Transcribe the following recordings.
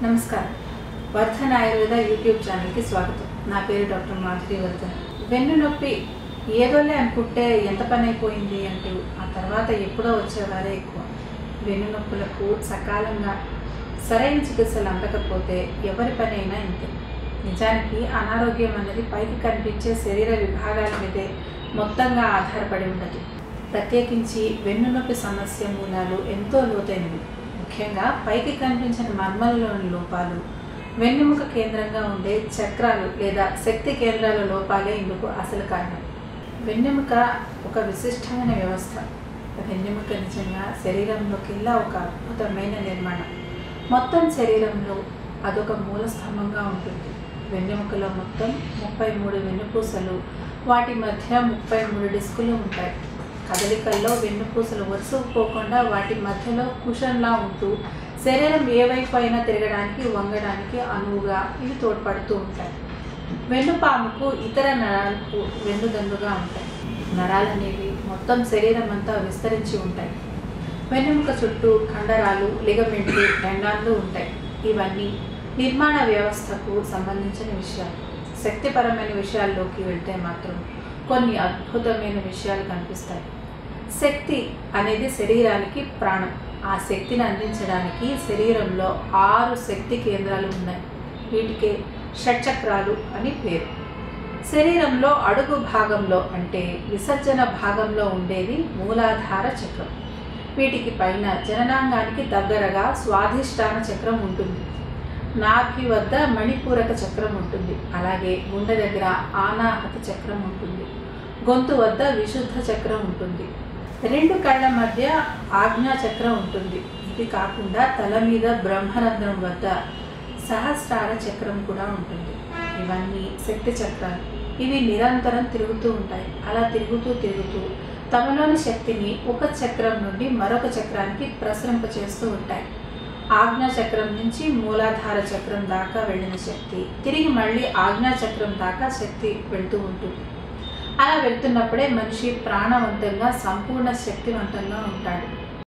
నమస్కారం వర్ధన్ ఆయుర్వేద యూట్యూబ్ ఛానల్కి స్వాగతం నా పేరు డాక్టర్ మాధురి వర్ధన్ వెన్ను నొప్పి ఏదోలే అనుకుంటే ఎంత పని అయిపోయింది అంటూ ఆ తర్వాత ఎప్పుడో వచ్చేవారే ఎక్కువ వెన్ను నొప్పులకు సకాలంగా సరైన చికిత్సలు అందకపోతే ఎవరి పని అయినా ఇంతే నిజానికి అనారోగ్యం అనేది పైకి కనిపించే శరీర విభాగాల మీదే మొత్తంగా ఆధారపడి ఉండదు ప్రత్యేకించి వెన్నునొప్పి సమస్య మూలాలు ఎంతో లోతైనవి ముఖ్యంగా పైకి కనిపించిన మర్మలలోని లోపాలు వెన్నెముక కేంద్రంగా ఉండే చక్రాలు లేదా శక్తి కేంద్రాల లోపాలే ఇందుకు అసలు కారణం వెన్నెముక ఒక విశిష్టమైన వ్యవస్థ వెన్నెముక నిజంగా శరీరంలోకెల్లా ఒక అద్భుతమైన నిర్మాణం మొత్తం శరీరంలో అదొక మూల స్తంభంగా ఉంటుంది వెన్నెముకలో మొత్తం ముప్పై మూడు వెన్నుపూసలు వాటి మధ్య ముప్పై మూడు డిస్కులు ఉంటాయి కదలికల్లో వెన్నుపూసలు వరుసకుపోకుండా వాటి మధ్యలో కుషన్లా ఉంటూ శరీరం ఏ వైపు అయినా తిరగడానికి వంగడానికి అనువుగా ఇవి తోడ్పడుతూ ఉంటాయి వెన్నుపాముకు ఇతర నరాలకు వెన్నుదన్నుగా ఉంటాయి నరాలు అనేవి మొత్తం శరీరం అంతా విస్తరించి ఉంటాయి వెన్నెముక చుట్టూ కండరాలు లిగమెంట్లు టెండాన్లు ఉంటాయి ఇవన్నీ నిర్మాణ వ్యవస్థకు సంబంధించిన విషయాలు శక్తిపరమైన విషయాల్లోకి వెళ్తే మాత్రం కొన్ని అద్భుతమైన విషయాలు కనిపిస్తాయి శక్తి అనేది శరీరానికి ప్రాణం ఆ శక్తిని అందించడానికి శరీరంలో ఆరు శక్తి కేంద్రాలు ఉన్నాయి వీటికే షట్చక్రాలు అని పేరు శరీరంలో అడుగు భాగంలో అంటే విసర్జన భాగంలో ఉండేది మూలాధార చక్రం వీటికి పైన జననాంగానికి దగ్గరగా స్వాధిష్టాన చక్రం ఉంటుంది నాభి వద్ద మణిపూరక చక్రం ఉంటుంది అలాగే గుండె దగ్గర ఆనాహత చక్రం ఉంటుంది గొంతు వద్ద విశుద్ధ చక్రం ఉంటుంది రెండు కళ్ళ మధ్య ఆజ్ఞా చక్రం ఉంటుంది ఇది కాకుండా తల మీద బ్రహ్మరంధ్రం వద్ద సహస్రార చక్రం కూడా ఉంటుంది ఇవన్నీ శక్తి చక్రాలు ఇవి నిరంతరం తిరుగుతూ ఉంటాయి అలా తిరుగుతూ తిరుగుతూ తమలోని శక్తిని ఒక చక్రం నుండి మరొక చక్రానికి ప్రసరింప చేస్తూ ఉంటాయి ఆజ్ఞా చక్రం నుంచి మూలాధార చక్రం దాకా వెళ్ళిన శక్తి తిరిగి మళ్ళీ ఆజ్ఞా చక్రం దాకా శక్తి వెళ్తూ ఉంటుంది అలా వెళ్తున్నప్పుడే మనిషి ప్రాణవంతంగా సంపూర్ణ శక్తివంతంగా ఉంటాడు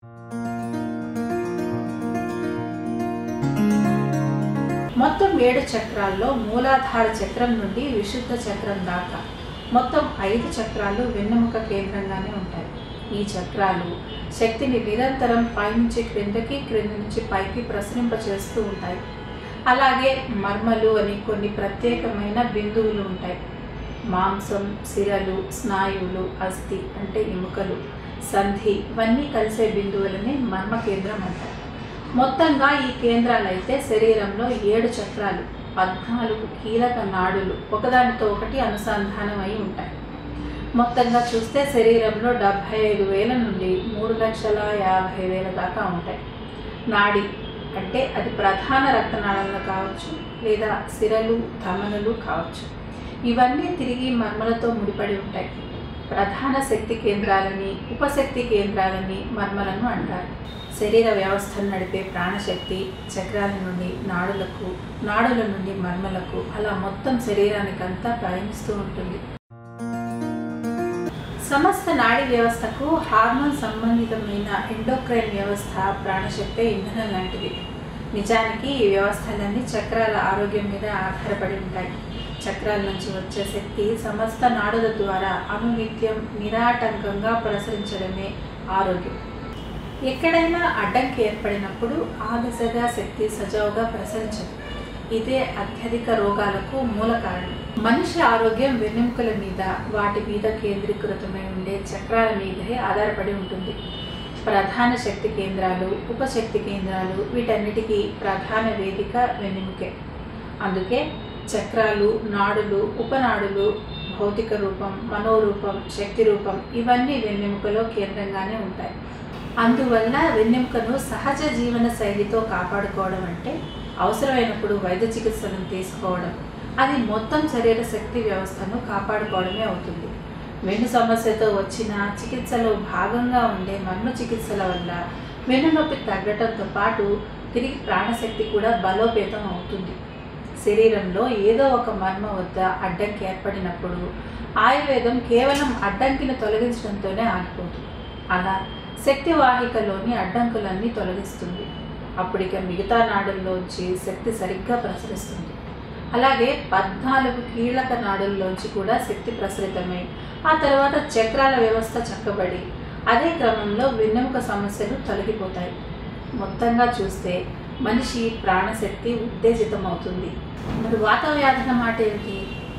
మొత్తం ఏడు చక్రాల్లో మూలాధార చక్రం నుండి విశుద్ధ చక్రం దాకా మొత్తం ఐదు చక్రాలు వెన్నెముక కేంద్రంగానే ఉంటాయి ఈ చక్రాలు శక్తిని నిరంతరం పైనుంచి క్రిందకి క్రింద నుంచి పైకి ప్రసరింప చేస్తూ ఉంటాయి అలాగే మర్మలు అని కొన్ని ప్రత్యేకమైన బిందువులు ఉంటాయి మాంసం సిరలు స్నాయువులు అస్థి అంటే ఎముకలు సంధి ఇవన్నీ కలిసే బిందువులని మర్మ కేంద్రం అంటారు మొత్తంగా ఈ కేంద్రాలు అయితే శరీరంలో ఏడు చక్రాలు పద్నాలుగు కీలక నాడులు ఒకదానితో ఒకటి అనుసంధానం అయి ఉంటాయి మొత్తంగా చూస్తే శరీరంలో డెబ్భై ఐదు వేల నుండి మూడు లక్షల యాభై వేల దాకా ఉంటాయి నాడి అంటే అది ప్రధాన రక్తనాళంలో కావచ్చు లేదా సిరలు ధమనులు కావచ్చు ఇవన్నీ తిరిగి మర్మలతో ముడిపడి ఉంటాయి ప్రధాన శక్తి కేంద్రాలని ఉపశక్తి కేంద్రాలని మర్మలను అంటారు శరీర వ్యవస్థను నడిపే ప్రాణశక్తి చక్రాల నుండి నాడులకు నాడుల నుండి మర్మలకు అలా మొత్తం శరీరానికంతా ప్రయాణిస్తూ ఉంటుంది సమస్త నాడీ వ్యవస్థకు హార్మోన్ సంబంధితమైన ఎండోక్రైన్ వ్యవస్థ ప్రాణశక్తి ఇంధనం లాంటిది నిజానికి ఈ వ్యవస్థలన్నీ చక్రాల ఆరోగ్యం మీద ఆధారపడి ఉంటాయి చక్రాల నుంచి వచ్చే శక్తి సమస్త నాడుల ద్వారా అనునిత్యం నిరాటంకంగా ప్రసరించడమే ఆరోగ్యం ఎక్కడైనా అడ్డంకి ఏర్పడినప్పుడు ఆ దిశగా శక్తి సజావుగా ప్రసరించదు ఇదే అత్యధిక రోగాలకు మూల కారణం మనిషి ఆరోగ్యం వెన్నెముకల మీద వాటి మీద కేంద్రీకృతమై ఉండే చక్రాల మీదే ఆధారపడి ఉంటుంది ప్రధాన శక్తి కేంద్రాలు ఉపశక్తి కేంద్రాలు వీటన్నిటికీ ప్రధాన వేదిక వెన్నెముకే అందుకే చక్రాలు నాడులు ఉపనాడులు భౌతిక రూపం మనోరూపం శక్తి రూపం ఇవన్నీ వెన్నెముకలో కేంద్రంగానే ఉంటాయి అందువల్ల వెన్నెముకను సహజ జీవన శైలితో కాపాడుకోవడం అంటే అవసరమైనప్పుడు వైద్య చికిత్సలను తీసుకోవడం అది మొత్తం శరీర శక్తి వ్యవస్థను కాపాడుకోవడమే అవుతుంది వెన్ను సమస్యతో వచ్చిన చికిత్సలో భాగంగా ఉండే మర్మ చికిత్సల వల్ల వెన్ను నొప్పి తగ్గటంతో పాటు తిరిగి ప్రాణశక్తి కూడా బలోపేతం అవుతుంది శరీరంలో ఏదో ఒక మర్మ వద్ద అడ్డంకి ఏర్పడినప్పుడు ఆయుర్వేదం కేవలం అడ్డంకిని తొలగించడంతోనే ఆగిపోతుంది అలా శక్తి వాహికలోని అడ్డంకులన్నీ తొలగిస్తుంది అప్పుడిక మిగతా నాడుల్లోంచి శక్తి సరిగ్గా ప్రసరిస్తుంది అలాగే పద్నాలుగు కీలక నాడుల్లోంచి కూడా శక్తి ప్రసరితమై ఆ తర్వాత చక్రాల వ్యవస్థ చక్కబడి అదే క్రమంలో వెన్నెముక సమస్యలు తొలగిపోతాయి మొత్తంగా చూస్తే మనిషి ప్రాణశక్తి ఉత్తేజితమవుతుంది మరి వాత వ్యాధుల మాట ఏంటి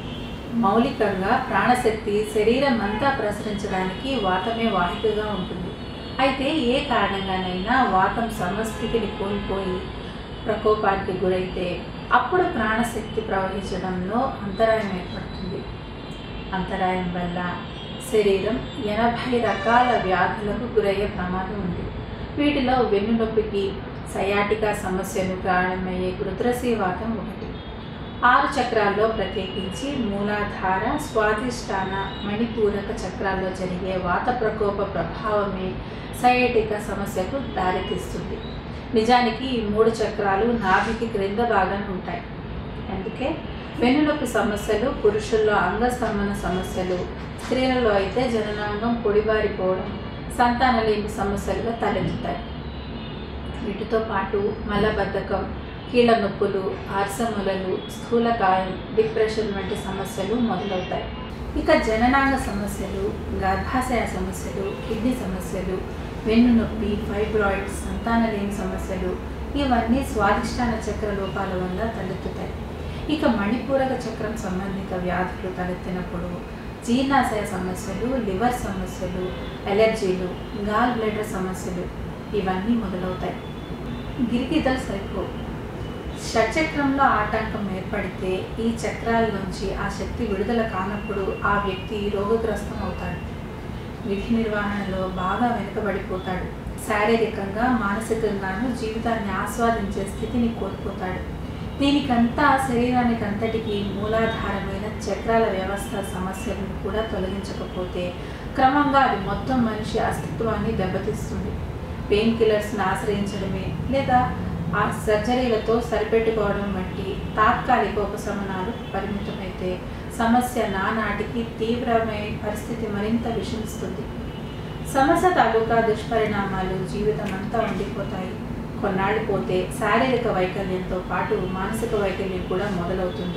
మౌలికంగా ప్రాణశక్తి శరీరం అంతా ప్రసరించడానికి వాతమే వాహికగా ఉంటుంది అయితే ఏ కారణంగానైనా వాతం సమస్థితిని కోల్పోయి ప్రకోపానికి గురైతే అప్పుడు ప్రాణశక్తి ప్రవహించడంలో అంతరాయం ఏర్పడుతుంది అంతరాయం వల్ల శరీరం ఎనభై రకాల వ్యాధులకు గురయ్యే ప్రమాదం ఉంది వీటిలో వెన్నునొప్పికి సయాటికా సమస్యలు ప్రారంభమయ్యే కృత్రసీవాతం ఒకటి ఆరు చక్రాల్లో ప్రత్యేకించి మూలాధార స్వాధిష్టాన మణిపూరక చక్రాల్లో జరిగే వాత ప్రకోప ప్రభావమే సయాటికా సమస్యకు దారితీస్తుంది నిజానికి ఈ మూడు చక్రాలు నాభికి క్రింద భాగం ఉంటాయి అందుకే వెన్నునొప్పి సమస్యలు పురుషుల్లో అంగస్తంభన సమస్యలు స్త్రీలలో అయితే జననాంగం పొడిబారిపోవడం సంతానలేమి సమస్యలుగా తలెత్తుతాయి వీటితో పాటు మలబద్ధకం కీళ్ళ నొప్పులు ఆర్సములలు స్థూలకాయం డిప్రెషన్ వంటి సమస్యలు మొదలవుతాయి ఇక జననాంగ సమస్యలు గర్భాశయ సమస్యలు కిడ్నీ సమస్యలు వెన్ను నొప్పి ఫైబ్రాయిడ్స్ సంతానలేని సమస్యలు ఇవన్నీ స్వాదిష్టాన చక్ర లోపాల వల్ల తలెత్తుతాయి ఇక మణిపూరక చక్రం సంబంధిత వ్యాధులు తలెత్తినప్పుడు జీర్ణాశయ సమస్యలు లివర్ సమస్యలు ఎలర్జీలు గాల్ బ్లడర్ సమస్యలు ఇవన్నీ మొదలవుతాయి గిరిగిదలు సరిపోవు షట్చక్రంలో ఆటంకం ఏర్పడితే ఈ చక్రాల నుంచి ఆ శక్తి విడుదల కానప్పుడు ఆ వ్యక్తి రోగగ్రస్తం అవుతాడు విధి నిర్వహణలో బాగా వెనుకబడిపోతాడు శారీరకంగా మానసికంగాను జీవితాన్ని ఆస్వాదించే స్థితిని కోల్పోతాడు దీనికంతా శరీరానికి అంతటికి మూలాధారమైన చక్రాల వ్యవస్థ సమస్యలను కూడా తొలగించకపోతే క్రమంగా అది మొత్తం మనిషి అస్తిత్వాన్ని దెబ్బతీస్తుంది పెయిన్ కిల్లర్స్ని ఆశ్రయించడమే లేదా ఆ సర్జరీలతో సరిపెట్టుకోవడం వంటి తాత్కాలిక ఉపశమనాలు పరిమితమైతే సమస్య నానాటికి తీవ్రమైన పరిస్థితి మరింత విషమిస్తుంది సమస్య తాలూకా దుష్పరిణామాలు జీవితం అంతా ఉండిపోతాయి కొన్నాళ్ళు పోతే శారీరక వైకల్యంతో పాటు మానసిక వైకల్యం కూడా మొదలవుతుంది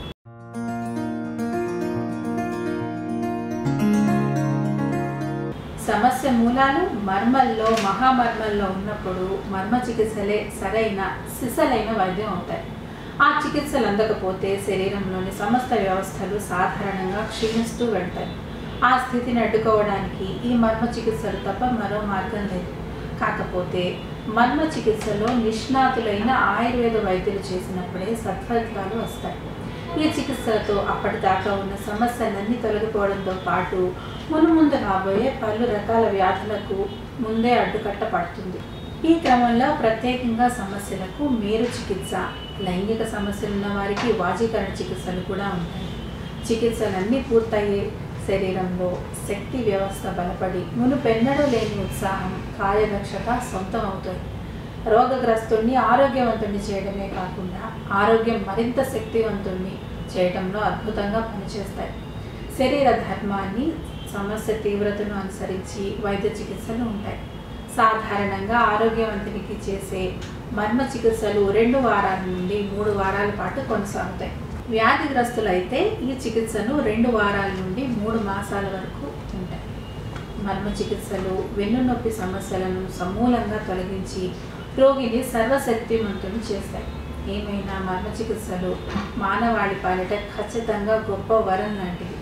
సమస్య మూలాలు మర్మల్లో మహామర్మల్లో ఉన్నప్పుడు మర్మ చికిత్సలే సరైన సిసలైన వైద్యం అవుతాయి ఆ చికిత్సలు అందకపోతే శరీరంలోని సమస్త వ్యవస్థలు సాధారణంగా క్షీణిస్తూ వెళ్తాయి ఆ స్థితిని అడ్డుకోవడానికి ఈ మర్మ చికిత్సలు తప్ప మరో మార్గం లేదు కాకపోతే మర్మ చికిత్సలో నిష్ణాతులైన ఆయుర్వేద వైద్యులు చేసినప్పుడే సత్ఫలితాలు వస్తాయి ఈ చికిత్సలతో అప్పటిదాకా ఉన్న సమస్యలన్నీ తొలగిపోవడంతో పాటు మునుముందు రాబోయే పలు రకాల వ్యాధులకు ముందే అడ్డుకట్ట పడుతుంది ఈ క్రమంలో ప్రత్యేకంగా సమస్యలకు మేరు చికిత్స లైంగిక సమస్యలు ఉన్న వారికి వాజీకరణ చికిత్సలు కూడా ఉంటాయి చికిత్సలన్నీ పూర్తయ్యే శరీరంలో శక్తి వ్యవస్థ బలపడి మునుపెన్నడూ లేని ఉత్సాహం కార్యదక్షత సొంతం అవుతుంది రోగగ్రస్తుణ్ణి ఆరోగ్యవంతుణ్ణి చేయడమే కాకుండా ఆరోగ్యం మరింత శక్తివంతుణ్ణి చేయడంలో అద్భుతంగా పనిచేస్తాయి శరీర ధర్మాన్ని సమస్య తీవ్రతను అనుసరించి వైద్య చికిత్సలు ఉంటాయి సాధారణంగా ఆరోగ్యవంతునికి చేసే మర్మ చికిత్సలు రెండు వారాల నుండి మూడు వారాల పాటు కొనసాగుతాయి వ్యాధిగ్రస్తులైతే ఈ చికిత్సను రెండు వారాల నుండి మూడు మాసాల వరకు ఉంటాయి మర్మ చికిత్సలు వెన్నునొప్పి సమస్యలను సమూలంగా తొలగించి రోగిని సర్వశక్తివంతుని చేస్తాయి ఏమైనా మర్మ చికిత్సలు మానవాళి పాలిట ఖచ్చితంగా గొప్ప వరం లాంటివి